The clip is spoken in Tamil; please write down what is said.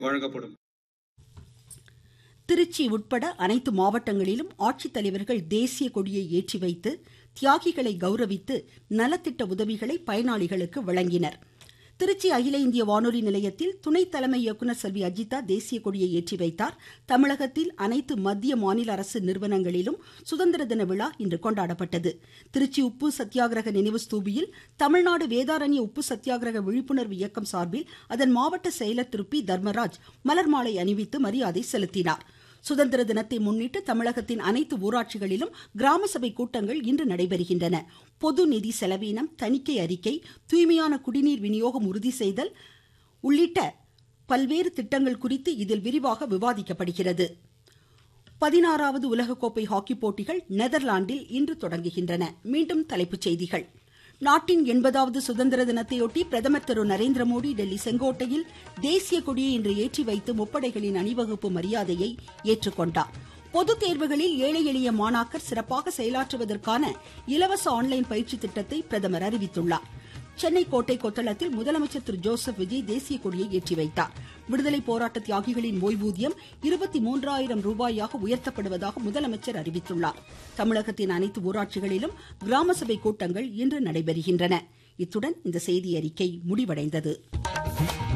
வழங்கப்படும் திருச்சி உட்பட அனைத்து மாவட்டங்களிலும் ஆட்சித்தலைவர்கள் தேசிய கொடியை ஏற்றி வைத்து தியாகிகளை கௌரவித்து நலத்திட்ட உதவிகளை பயனாளிகளுக்கு வழங்கினர் திருச்சி அகில இந்திய வானொலி நிலையத்தில் துணை தலைமை இயக்குநர் செல்வி அஜிதா தேசிய கொடியை ஏற்றி வைத்தார் தமிழகத்தில் அனைத்து மத்திய மாநில அரசு நிறுவனங்களிலும் சுதந்திர தின விழா இன்று கொண்டாடப்பட்டது திருச்சி உப்பு சத்தியாகிரக நினைவு ஸ்தூபியில் தமிழ்நாடு வேதாரண்ய உப்பு சத்தியாகிரக விழிப்புணர்வு இயக்கம் சார்பில் அதன் மாவட்ட செயலர் திரு பி தர்மராஜ் மலர் மாலை அணிவித்து மரியாதை செலுத்தினார் சுதந்திர தினத்தை முன்னிட்டு தமிழகத்தின் அனைத்து ஊராட்சிகளிலும் கிராம சபை கூட்டங்கள் இன்று நடைபெறுகின்றன பொது நிதி செலவீனம் தணிக்கை அறிக்கை தூய்மையான குடிநீர் விநியோகம் உறுதி செய்தல் உள்ளிட்ட பல்வேறு திட்டங்கள் குறித்து இதில் விரிவாக விவாதிக்கப்படுகிறது பதினாறாவது உலகக்கோப்பை ஹாக்கி போட்டிகள் நெதர்லாந்தில் இன்று தொடங்குகின்றன மீண்டும் தலைப்புச் செய்திகள் நாட்டின் எண்பதாவது சுதந்திர தினத்தையொட்டி பிரதமர் திரு நரேந்திர மோடி டெல்லி செங்கோட்டையில் தேசிய கொடியை இன்று ஏற்றி வைத்து முப்படைகளின் அணிவகுப்பு மரியாதையை ஏற்றுக்கொண்டார் பொதுத் தேர்வுகளில் ஏழை எளிய மாணாக்கர் சிறப்பாக செயலாற்றுவதற்கான இலவச ஆன்லைன் பயிற்சி திட்டத்தை பிரதமர் அறிவித்துள்ளார் சென்னை கோட்டை கொத்தளத்தில் முதலமைச்சர் திரு ஜோசப் விஜய் தேசிய கொடியை ஏற்றி வைத்தார் விடுதலை போராட்ட தியாகிகளின் ஓய்வூதியம் இருபத்தி மூன்றாயிரம் ரூபாயாக உயர்த்தப்படுவதாக முதலமைச்சர் அறிவித்துள்ளார் தமிழகத்தின் அனைத்து ஊராட்சிகளிலும் கிராம சபை கூட்டங்கள் இன்று நடைபெறுகின்றன இத்துடன் இந்த செய்தி அறிக்கை முடிவடைந்தது